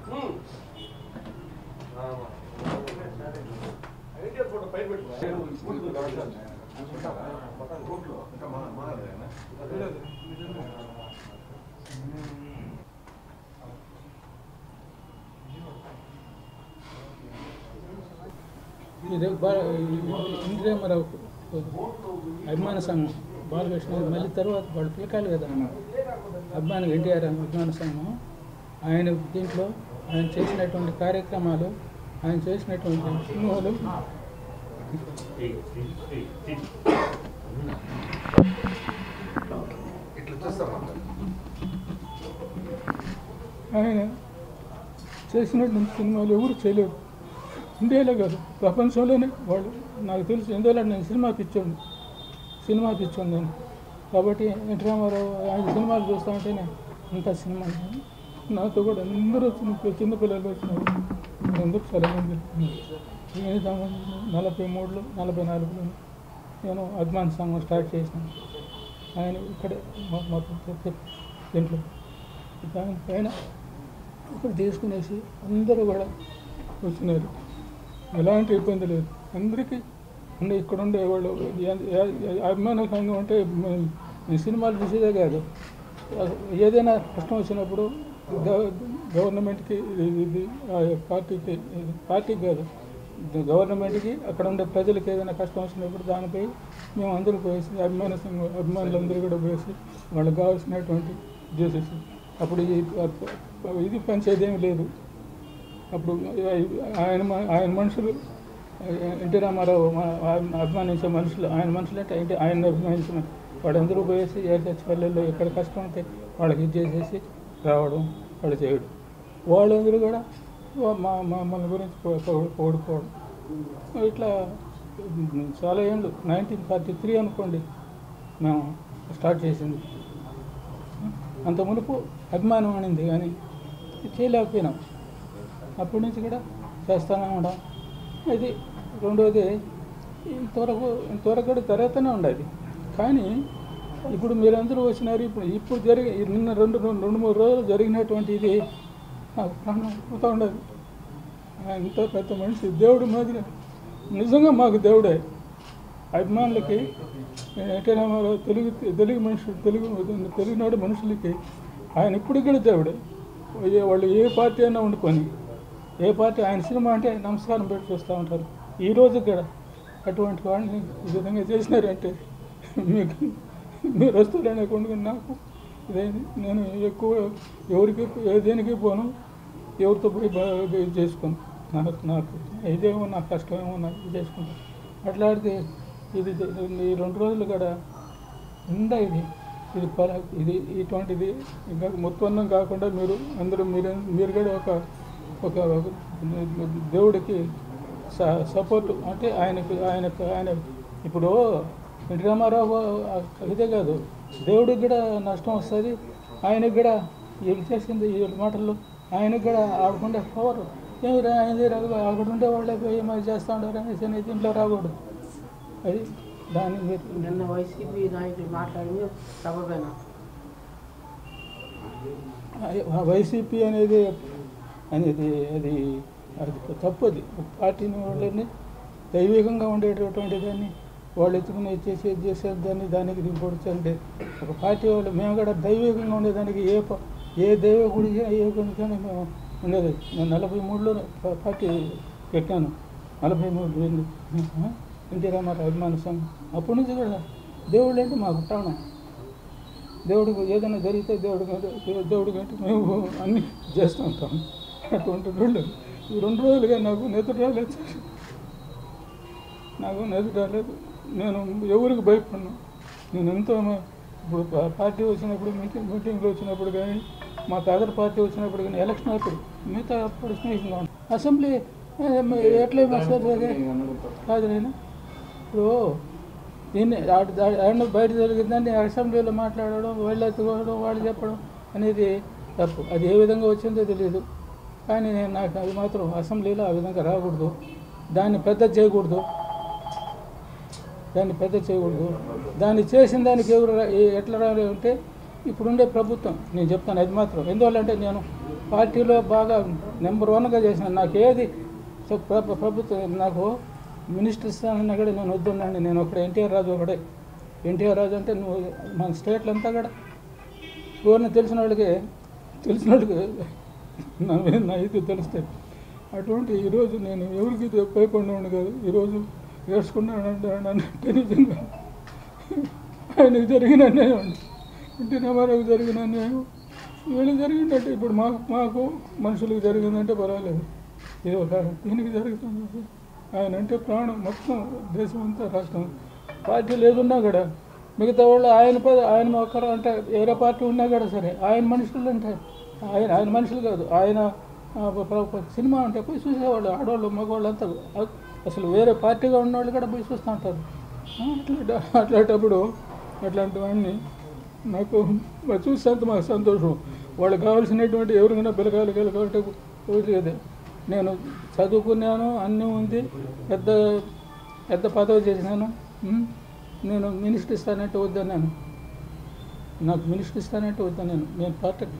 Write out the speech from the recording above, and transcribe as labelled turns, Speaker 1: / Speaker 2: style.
Speaker 1: ఇది బా ఇంద్రేమరావు అభిమాన సంఘం బాలకృష్ణ మళ్ళీ తర్వాత వాడు పిలకాలి కదా అభిమాన ఎన్టీఆర్ అభిమాన సంఘం ఆయన దీంట్లో ఆయన చేసినటువంటి కార్యక్రమాలు ఆయన చేసినటువంటి సినిమాలు
Speaker 2: ఇట్లా చూస్తాం
Speaker 1: ఆయన చేసినటువంటి సినిమాలు ఎవరు చేయలేరు ఇండియాలో కాదు ప్రపంచంలోనే వాళ్ళు నాకు తెలుసు ఎందువల్ల నేను సినిమా పిచ్చోండి సినిమా పిచ్చోండి నేను కాబట్టి ఎన్టీ రామారావు ఆయన సినిమాలు చూస్తూ ఉంటేనే అంత సినిమా నాతో కూడా అందరూ చిన్న చిన్నపిల్లలు వచ్చినారు ఎందుకు చాలా మంది నేను సంబంధించిన నలభై మూడులో నలభై నాలుగులో నేను అభిమాన్ సంఘం స్టార్ట్ చేసినాను ఆయన ఇక్కడే మా- మొత్తం చెప్పి దీంట్లో దానిపైన ఇక్కడ తీసుకునేసి అందరూ కూడా వచ్చినారు ఎలాంటి ఇబ్బంది లేదు అందరికీ అంటే ఇక్కడ ఉండే వాళ్ళు ఏ- ఏ- అభిమాన సంఘం అంటే మ- ఈ సినిమాలు చూసేదే కాదు ఏదైనా కష్టం వచ్చినప్పుడు గవ- గవర్నమెంట్కి ఇది- ఇది ఆ పార్టీకి ఇది పార్టీకి కాదు ఇది గవర్నమెంట్కి అక్కడ ఉండే ప్రజలకు ఏదైనా కష్టం వచ్చినప్పుడు దానిపై మేము అందరూ పోయేసి అభిమాన సంఘం అభిమానులందరూ కూడా పోయేసి వాళ్ళకి కావాల్సినటువంటి చేసేసి అప్పుడు ఈ ఇది పంచేది ఏమి లేదు అప్పుడు ఆయన మ- ఆయన మనుషులు ఎన్టీ రామారావు మా- ఆయన అభిమానించే మనుషులు ఆయన మనుషులు అంటే ఏంటి ఆయన అభిమానించిన వాడందరూ పోయేసి ఏర్చచ్చి పల్లెల్లో ఎక్కడ కష్టం ఉంటే వాళ్ళకి ఇది చేసేసి రావడం వాళ్ళు చేయడం వాళ్ళందరూ కూడా వా- మా మా మన గురించి పొ- పొ- పొగుడుకోవడం ఇట్లా చాలా ఏళ్ళు నైన్టీన్ ఫార్టీ త్రీ అనుకోండి మేము స్టార్ట్ చేసింది అంత మునుపు అభిమానం అనింది కానీ చేయలేకపోయినాం అప్పటి నుంచి కూడా చేస్తూనే ఉన్నాం ఇది రెండోది ఇంతవరకు ఇంతవరకు కూడా జరుగుతూనే ఉండేది కానీ ఇప్పుడు మీరందరూ వచ్చినారు ఇప్పుడు ఇప్పుడు జరిగి నిన్న రెండు రెండు రెండు మూడు రోజులు జరిగినటువంటి ఇది నాకు ప్రాణం పోతూ ఉండదు ఆయన ఇంత పెద్ద మనిషి దేవుడు మాదిరి నిజంగా మాకు దేవుడే అభిమానులకి ఎన్టీ రామారావు తెలుగు తెలుగు మనుషులు తెలుగు తెలుగునాడు మనుషులకి ఆయన ఇప్పుడు కూడా దేవుడే ఏ- వాళ్ళు ఏ పార్టీ అయినా వండుకొని ఏ పార్టీ ఆయన సినిమా అంటే నమస్కారం పెట్టి చూస్తూ ఉంటారు ఈ రోజు కూడా అటువంటి వాళ్ళని ఈ విధంగా చేసినారంటే మీకు మీరు వస్తారనే కొనుక్కుని నాకు ఇదేంటి నేను ఎక్కువ ఎవరికి ఏ దేనికి పోను ఎవరితో పోయి బాగా ఇది చేసుకోను నాకు నాకు ఇదేమో నాకు కష్టమేమో నాకు ఇది చేసుకుంటాను అట్లాడితే ఇది ఈ రెండు రోజులు కూడా ఉందా ఇది ఇది పర ఇది ఇటువంటిది ఇంకా మొత్తం కాకుండా మీరు అందరూ మీరు మీరు కూడా ఒక ఒక ఒక దేవుడికి స- సపోర్ట్ అంటే ఆయనకు ఆయనకు ఆయన ఇప్పుడు ఎన్టీ రామారావు ఇదే కాదు దేవుడికి కూడా నష్టం వస్తుంది ఆయనకు కూడా వీళ్ళు చేసింది ఈ మాటల్లో ఆయనకు కూడా ఆడుకుంటే పవర్ ఏమి రా ఆయన రాదు అక్కడ ఉండే వాళ్ళే పోయి ఏమైనా చేస్తూ ఉంటారు అనేసి అనేది దీంట్లో రాకూడదు అది దాన్ని మీరు
Speaker 3: నిన్న వైసీపీ నాయకులు మాట్లాడింది సభ పైన
Speaker 1: ఆ వైసీపీ అనేది అనేది అది అది తప్పది ఒక పార్టీని వాళ్ళని దైవికంగా ఉండేటటువంటి దాన్ని వాళ్ళు ఎత్తుకుని చేసి ఇది చేసేది దాన్ని దానికి దింపొడుచండి ఒక పార్టీ వాళ్ళు మేము కూడా దైవికంగా ఉండేదానికి ఏ ప- ఏ దైవకుడి ఏ గుడికైనా మేము ఉండేది నేను నలభై మూడులో ప- పార్టీ పెట్టాను నలభై మూడు ఏంది ఎన్టీ రామారావు అభిమాన సంఘం అప్పటి నుంచి కూడా దేవుడు అంటే మాకు ప్రాణం దేవుడికి ఏదైనా జరిగితే దేవుడి కంటే దేవుడి కంటే మేము అన్నీ చేస్తూ ఉంటాం అటువంటి రోజులు ఈ రెండు రోజులుగా నాకు నిద్ర రాలేదు నాకు నిద్ర రాలేదు నేను ఎవరికి భయపడను నేను ఎంతో మ- ఇప్పుడు పా- పార్టీ వచ్చినప్పుడు మీటింగ్ మీటింగ్లు వచ్చినప్పుడు కానీ మాకు అదర్ పార్టీ వచ్చినప్పుడు కానీ ఎలక్షన్ అప్పుడు మిగతా అప్పుడు స్నేహితంగా ఉంటాం అసెంబ్లీ ఏ, మ- ఎట్లా వస్తుంది అది? కాదు నేను ఇప్పుడు దీన్ని ఆడ- ఆడ- ఆడ బయట జరిగిందని అసెంబ్లీలో మాట్లాడడం వాళ్ళు ఎత్తుకోవడం వాళ్ళు చెప్పడం అనేది తప్పు అది ఏ విధంగా వచ్చిందో తెలియదు కానీ నేను నాకు అది మాత్రం అసెంబ్లీలో ఆ విధంగా రాకూడదు దాన్ని పెద్ద చేయకూడదు దాన్ని పెద్ద చేయకూడదు దాన్ని చేసిన దానికి ఎవరు రా- ఏ- ఎట్లా రాలి అంటే ఇప్పుడుండే ప్రభుత్వం నేను చెప్తాను అది మాత్రం ఎందువల్ల అంటే నేను పార్టీలో బాగా నెంబర్ వన్గా చేశాను నాకు ఏది సో ప్ర- ప్రభుత్వం నాకు మినిస్టర్ ఇస్తానన్నా కూడా నేను వద్దున్నాండి నేను ఒకడే ఎన్టీఆర్ రాజు ఒకడే ఎన్టీఆర్ రాజు అంటే నువ్వు మన స్టేట్లో అంతా కూడా ఎవరిని తెలిసిన వాళ్ళకి తెలిసిన వాళ్ళకి నా మీద నా ఇది తెలుస్తాయి అటువంటి ఈరోజు నేను ఎవరికి భయపడినవాడు కాదు ఈరోజు ఏడ్చుకున్నానంటే అంటే నిజంగా ఆయనకు జరిగిన అన్యాయం ఇంటి రామారావుకి జరిగిన అన్యాయం వీళ్ళకి జరిగిందంటే ఇప్పుడు మాకు మాకు మనుషులకు జరిగిందంటే పర్వాలేదు ఇది ఒక దీనికి జరుగుతుంది ఆయన అంటే ప్రాణం మొత్తం దేశం అంతా రాష్ట్రం పార్టీలు ఏదున్నా కూడా మిగతా వాళ్ళు ఆయన ప- ఆయన ఒక్కరు అంటే వేరే పార్టీ ఉన్నా కూడా సరే ఆయన మనుషులు అంటే ఆయన ఆయన మనుషులు కాదు ఆయన ఆ, ప్ర- ప్ర- సినిమా అంటే పోయి చూసేవాళ్ళు ఆడవాళ్ళు మగవాళ్ళు అంతా అ- అసలు వేరే పార్టీగా ఉన్నవాళ్ళు కూడా పోయి చూస్తూ ఉంటారు ఆ, అట్లా అట్లాంటప్పుడు అట్లాంటి వాడిని నాకు మరి చూసేంత మాకు సంతోషం వాళ్ళకి కావాల్సినటువంటి ఎవరికైనా పిలకాయలు కలకాలంటే ఒకటి అదే నేను చదువుకున్నాను అన్నీ ఉంది పెద్ద పెద్ద పదవి చేసినాను ఉమ్, నేను మినిస్టర్ ఇస్తానంటే వద్దన్నాను నాకు మినిస్టర్ ఇస్తానంటే వద్దన్నాను నేను పార్టీ